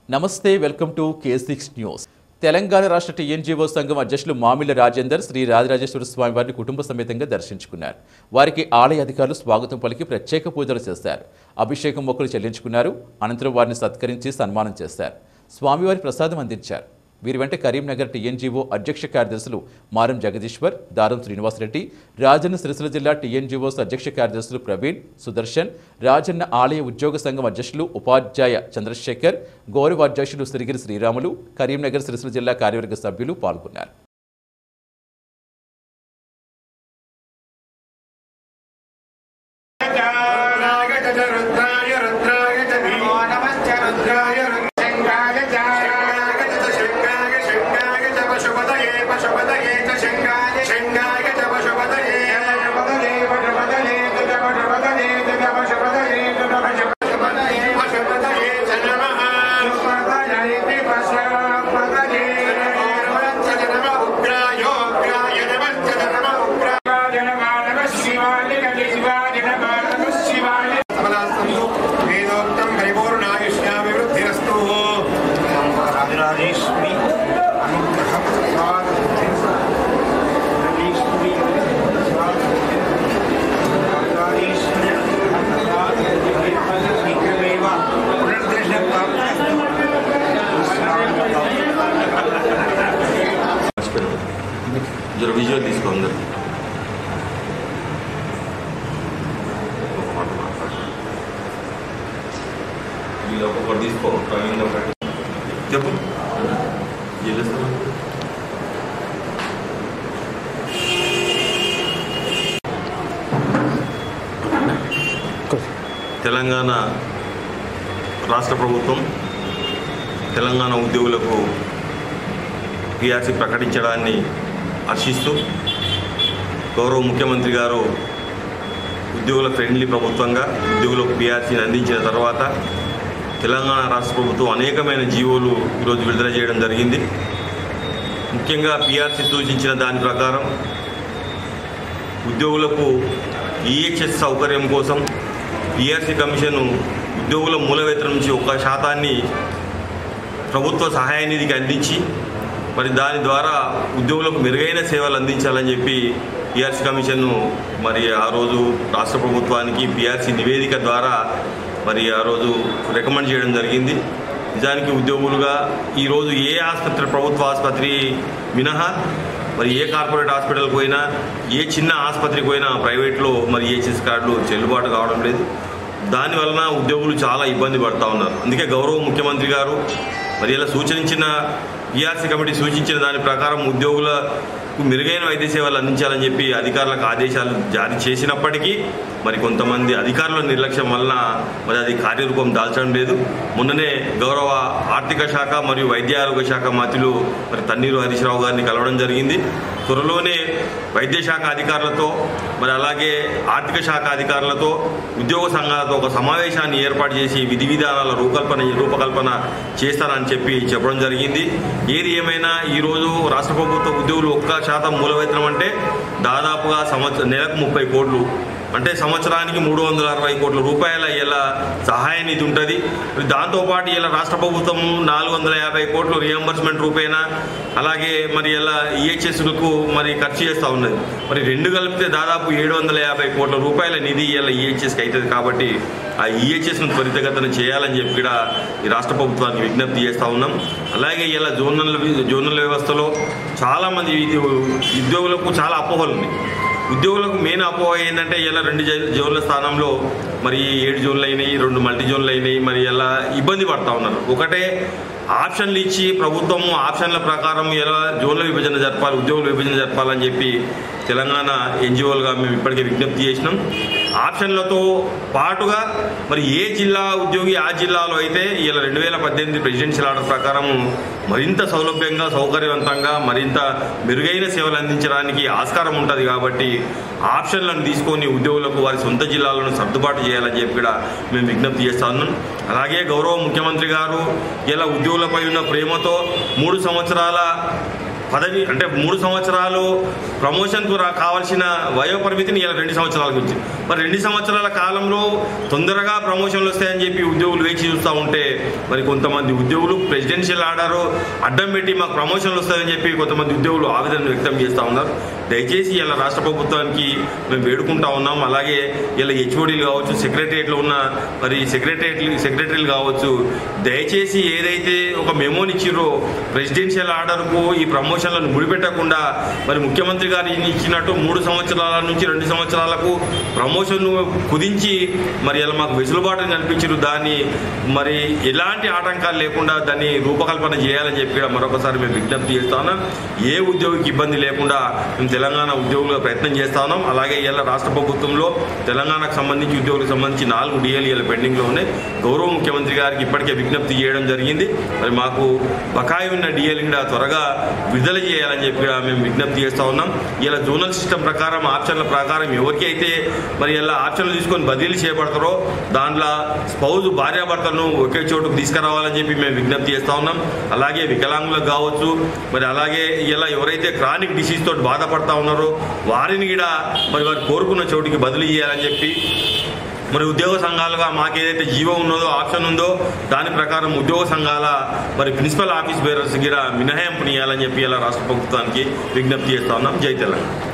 నమస్తే welcome to K six news Telangana రాష్ట్ర TNGO సంఘం అధ్యక్షులు మామిళ్ళ రాజేందర్ శ్రీ రాజరాజేశ్వర స్వామి వారిని కుటుంబ సమేతంగా దర్శించుకున్నారు వారికి ఆలయ అధికారులు స్వాగతం పలికి ప్రత్యేక పూజలు చేశారు అభిషేకం మొక్కలు చెల్లించుకున్నారు అనంతరం వారిని సత్కరించి సన్మానం చేశారు స్వామివారి ప్రసాదం అందించారు వీరి వెంట కరీంనగర్ టీఎన్జీఓ అధ్యక్ష కార్యదర్శులు మారం జగదీశ్వర్ దారం శ్రీనివాసరెడ్డి రాజన్న సిరిసిల్ల జిల్లా టీఎన్జీఓస్ అధ్యక్ష కార్యదర్శులు ప్రవీణ్ సుదర్శన్ రాజన్న ఆలయ ఉద్యోగ సంఘం అధ్యక్షులు ఉపాధ్యాయ చంద్రశేఖర్ గౌరవ అధ్యక్షులు సిరిగిరి శ్రీరాములు కరీంనగర్ సిరిసిల్ల జిల్లా కార్యవర్గ సభ్యులు పాల్గొన్నారు రుద్రాయ రుద్రాయ చ నమో నమశ్చ రుద్రాయ శంగాయ చ శంగాయ శంగాయ చ పశుపతయే పశుపతయే చ శంగాయ శంగాయ చ పశుపతయే పశుపతయే పశుపతయే చ పశుపతయే చ పశుపతయే చ పశుపతయే పశుపతయే చ నమః పశుపతయే పశుపతయే నమశ్చ నమః ఉగ్రాయోగ్రాయ నమశ్చ నమః ఉగ్రాయ నమః నమః శివాయ శివాయ నమః నమః శివాయ సమలాస్తు వేదోక్తం పరిపూర్ణాయుష్యాభివృద్ధిరస్తు రాజరాజేశ్వరి అనుగ్రహం స్వాగతం రాజేశ్వరి రాజరాజేశ్వరి శీఘ్రమేవ పునర్దర్శనం హాస్పిటల్ జర విజువల్ తీసుకో అందరు ఒక మాట మాట్లాడు. వీళ్ళు ఒక్కొక్కటి తీసుకో ప్రవీణ్ ఒకటి చెప్పు ఏం చేస్తావు తెలంగాణ రాష్ట్ర ప్రభుత్వం తెలంగాణ ఉద్యోగులకు పిఆర్సీ ప్రకటించడాన్ని హర్షిస్తూ గౌరవ ముఖ్యమంత్రి గారు ఉద్యోగుల ఫ్రెండ్లీ ప్రభుత్వంగా ఉద్యోగులకు పిఆర్సీని అందించిన తర్వాత తెలంగాణ రాష్ట్ర ప్రభుత్వం అనేకమైన జీవోలు ఈరోజు విడుదల చేయడం జరిగింది ముఖ్యంగా పిఆర్సీ సూచించిన దాని ప్రకారం ఉద్యోగులకు ఈహెచ్ఎస్ సౌకర్యం కోసం పిఆర్సీ కమిషన్ ఉద్యోగుల మూల వేతనం నుంచి ఒక శాతాన్ని ప్రభుత్వ సహాయ నిధికి అందించి మరి దాని ద్వారా ఉద్యోగులకు మెరుగైన సేవలు అందించాలని చెప్పి పిఆర్సీ కమిషన్ మరి ఆ రోజు రాష్ట్ర ప్రభుత్వానికి పిఆర్సీ నివేదిక ద్వారా మరి ఆ రోజు రికమెండ్ చేయడం జరిగింది నిజానికి ఉద్యోగులుగా ఈరోజు ఏ ఆసుపత్రి ప్రభుత్వ ఆసుపత్రి మినహా మరి ఏ కార్పొరేట్ హాస్పిటల్కి పోయినా ఏ చిన్న ఆసుపత్రికి పోయినా ప్రైవేట్లో మరి ఏహెచ్ఎస్ కార్డులు చెల్లుబాటు కావడం లేదు దాని వలన ఉద్యోగులు చాలా ఇబ్బంది పడతా ఉన్నారు అందుకే గౌరవ ముఖ్యమంత్రి గారు మరి ఇలా సూచించిన పిఆర్సీ కమిటీ సూచించిన దాని ప్రకారం ఉద్యోగులకు మెరుగైన వైద్య సేవలు అందించాలని చెప్పి అధికారులకు ఆదేశాలు జారీ చేసినప్పటికీ మరి కొంతమంది అధికారుల నిర్లక్ష్యం వలన మరి అది కార్యరూపం దాల్చడం లేదు మొన్ననే గౌరవ ఆర్థిక శాఖ మరియు వైద్య ఆరోగ్య శాఖ మంత్రులు మరి తన్నీరు హరీష్ రావు గారిని కలవడం జరిగింది త్వరలోనే వైద్య శాఖ అధికారులతో మరి అలాగే ఆర్థిక శాఖ అధికారులతో ఉద్యోగ సంఘాలతో ఒక సమావేశాన్ని ఏర్పాటు చేసి విధి విధానాల రూపకల్పన రూపకల్పన చేస్తారని చెప్పి చెప్పడం జరిగింది ఏది ఏమైనా ఈరోజు రాష్ట్ర ప్రభుత్వ ఉద్యోగులు ఒక్క శాతం మూల వేతనం అంటే దాదాపుగా సంవత్సరం నెలకు ముప్పై కోట్లు అంటే సంవత్సరానికి మూడు వందల అరవై కోట్ల రూపాయల ఇలా సహాయ నిధి ఉంటుంది దాంతోపాటు ఇలా రాష్ట్ర ప్రభుత్వం నాలుగు వందల యాభై కోట్లు రియంబర్స్మెంట్ రూపేనా అలాగే మరి ఇలా ఈహెచ్ఎస్లకు మరి ఖర్చు చేస్తూ ఉన్నది మరి రెండు కలిపితే దాదాపు ఏడు వందల యాభై కోట్ల రూపాయల నిధి ఇలా ఈహెచ్ఎస్కి అవుతుంది కాబట్టి ఆ ఈహెచ్ఎస్ను త్వరితగతన చేయాలని చెప్పి కూడా ఈ రాష్ట్ర ప్రభుత్వానికి విజ్ఞప్తి చేస్తూ ఉన్నాం అలాగే ఇలా జోనల్ జోనల్ వ్యవస్థలో చాలామంది ఇది ఉద్యోగులకు చాలా అపోహలు ఉన్నాయి ఉద్యోగులకు మెయిన్ అపోహ ఏంటంటే ఇలా రెండు జై- జోన్ల స్థానంలో మరి ఏడు జోన్లు అయినాయి రెండు మల్టీ జోన్లు అయినాయి మరి ఇలా ఇబ్బంది పడతా ఉన్నారు ఒకటే ఆప్షన్లు ఇచ్చి ప్రభుత్వం ఆప్షన్ల ప్రకారం ఎలా జోన్ల విభజన జరపాలి ఉద్యోగుల విభజన జరపాలని చెప్పి తెలంగాణ ఎన్జిఓలుగా మేము ఇప్పటికే విజ్ఞప్తి చేసినాం ఆప్షన్లతో పాటుగా మరి ఏ జిల్లా ఉద్యోగి ఆ జిల్లాలో అయితే ఇలా రెండు వేల పద్దెనిమిది ప్రెసిడెన్షియల్ ఆర్డర్ ప్రకారం మరింత సౌలభ్యంగా సౌకర్యవంతంగా మరింత మెరుగైన సేవలు అందించడానికి ఆస్కారం ఉంటుంది కాబట్టి ఆప్షన్లను తీసుకొని ఉద్యోగులకు వారి సొంత జిల్లాలను సర్దుబాటు చేయాలని చెప్పి కూడా మేము విజ్ఞప్తి చేస్తా ఉన్నాం అలాగే గౌరవ ముఖ్యమంత్రి గారు ఇలా ఉద్యోగులపై ఉన్న ప్రేమతో మూడు సంవత్సరాల పదవి అంటే మూడు సంవత్సరాలు ప్రమోషన్కు రా కావాల్సిన వయో పరిమితిని ఇలా రెండు సంవత్సరాలకు ఇచ్చింది మరి రెండు సంవత్సరాల కాలంలో తొందరగా ప్రమోషన్లు వస్తాయని చెప్పి ఉద్యోగులు వేచి చూస్తూ ఉంటే మరి కొంతమంది ఉద్యోగులు ప్రెసిడెన్షియల్ ఆర్డర్ అడ్డం పెట్టి మాకు ప్రమోషన్లు వస్తాయని చెప్పి కొంతమంది ఉద్యోగులు ఆవేదన వ్యక్తం చేస్తూ ఉన్నారు దయచేసి ఇలా రాష్ట్ర ప్రభుత్వానికి మేము వేడుకుంటా ఉన్నాం అలాగే ఇలా హెచ్ఓడీలు కావచ్చు సెక్రటరియట్లో ఉన్న మరి సెక్రటరియట్లు సెక్రటరీలు కావచ్చు దయచేసి ఏదైతే ఒక మెమోని ఇచ్చిరో ప్రెసిడెన్షియల్ ఆర్డర్కు ఈ ప్రమోషన్లను ముడిపెట్టకుండా మరి ముఖ్యమంత్రి గారు ఇచ్చినట్టు మూడు సంవత్సరాల నుంచి రెండు సంవత్సరాలకు ప్రమోషన్ కుదించి మరి ఇలా మాకు వెసులుబాటుని కల్పించారు దాన్ని మరి ఎలాంటి ఆటంకాలు లేకుండా దాన్ని రూపకల్పన చేయాలని చెప్పి కూడా మరొకసారి మేము విజ్ఞప్తి చేస్తా ఉన్నాం ఏ ఉద్యోగికి ఇబ్బంది లేకుండా మేము తెలంగాణ ఉద్యోగులుగా ప్రయత్నం చేస్తా ఉన్నాం అలాగే ఇలా రాష్ట్ర ప్రభుత్వంలో తెలంగాణకు సంబంధించి ఉద్యోగులకు సంబంధించి నాలుగు డిఎల్ఈల పెండింగ్లో ఉన్నాయి గౌరవ ముఖ్యమంత్రి గారికి ఇప్పటికే విజ్ఞప్తి చేయడం జరిగింది మరి మాకు బకాయి ఉన్న డిఎల్ కూడా త్వరగా విడుదల చేయాలని చెప్పి కూడా మేము విజ్ఞప్తి చేస్తా ఉన్నాం ఇలా జోనల్ సిస్టమ్ ప్రకారం ఆప్షన్ల ప్రకారం ఎవరికి అయితే మరి ఇలా ఆప్షన్లు తీసుకొని బదిలీ చేయబడతారో దాంట్లో స్పౌజ్ భార్యాభర్తలను ఒకే చోటుకు తీసుకురావాలని చెప్పి మేము విజ్ఞప్తి చేస్తా ఉన్నాం అలాగే వికలాంగులకు కావచ్చు మరి అలాగే ఇలా ఎవరైతే క్రానిక్ డిసీజ్ తోటి బాధపడతా ఉన్నారో వారిని కూడా మరి వారు కోరుకున్న చోటుకి బదిలీ చేయాలని చెప్పి మరి ఉద్యోగ సంఘాలుగా మాకేదైతే జీవో ఉన్నదో ఆప్షన్ ఉందో దాని ప్రకారం ఉద్యోగ సంఘాల మరి ప్రిన్సిపల్ ఆఫీస్ బేరర్స్ కూడా మినహాయింపునియాలని చెప్పి ఇలా రాష్ట్ర ప్రభుత్వానికి విజ్ఞప్తి చేస్తా ఉన్నాం జై తెలంగాణ